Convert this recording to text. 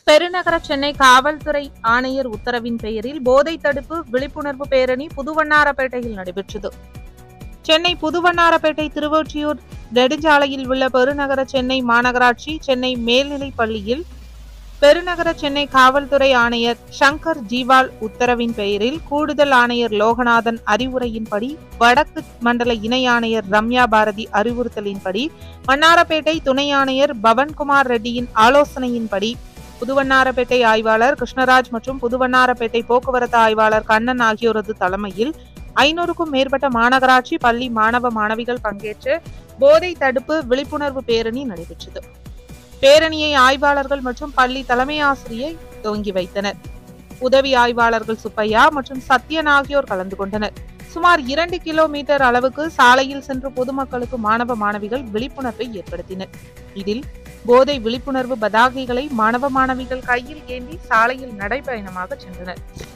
பெருநகர சென்னை காவல்துறை ஆணையர் உத்தரவின் பெயரில் போதை தடுப்பு விழிப்புணர்வு பேரணி புதுவண்ணாரப்பேட்டையில் நடைபெற்றது சென்னை புதுவண்ணாரப்பேட்டை திருவொற்றியூர் நெடுஞ்சாலையில் உள்ள பெருநகர சென்னை மாநகராட்சி சென்னை மேல்நிலைப் பள்ளியில் பெருநகர சென்னை காவல்துறை ஆணையர் சங்கர் ஜீவால் உத்தரவின் பெயரில் கூடுதல் ஆணையர் லோகநாதன் அறிவுரையின்படி வடக்கு மண்டல இணை ஆணையர் ரம்யா பாரதி அறிவுறுத்தலின்படி வண்ணாரப்பேட்டை துணை ஆணையர் பவன்குமார் ரெட்டியின் ஆலோசனையின்படி புதுவண்ணாரப்பேட்டை ஆய்வாளர் கிருஷ்ணராஜ் மற்றும் புதுவண்ணாரப்பேட்டை போக்குவரத்து ஆய்வாளர் கண்ணன் ஆகியோரது தலைமையில் ஐநூறுக்கும் மேற்பட்ட மாநகராட்சி பள்ளி மாணவ மாணவிகள் பங்கேற்று போதை தடுப்பு விழிப்புணர்வு பேரணி நடைபெற்றது பேரணியை ஆய்வாளர்கள் மற்றும் பள்ளி தலைமை ஆசிரியை துவங்கி வைத்தனர் உதவி ஆய்வாளர்கள் சுப்பையா மற்றும் சத்யன் ஆகியோர் கலந்து கொண்டனர் சுமார் இரண்டு கிலோமீட்டர் அளவுக்கு சாலையில் சென்று பொதுமக்களுக்கு மாணவ மாணவிகள் விழிப்புணர்வை ஏற்படுத்தினர் இதில் போதை விழிப்புணர்வு பதாகைகளை மாணவ மாணவிகள் கையில் ஏந்தி சாலையில் நடைபயணமாக சென்றனர்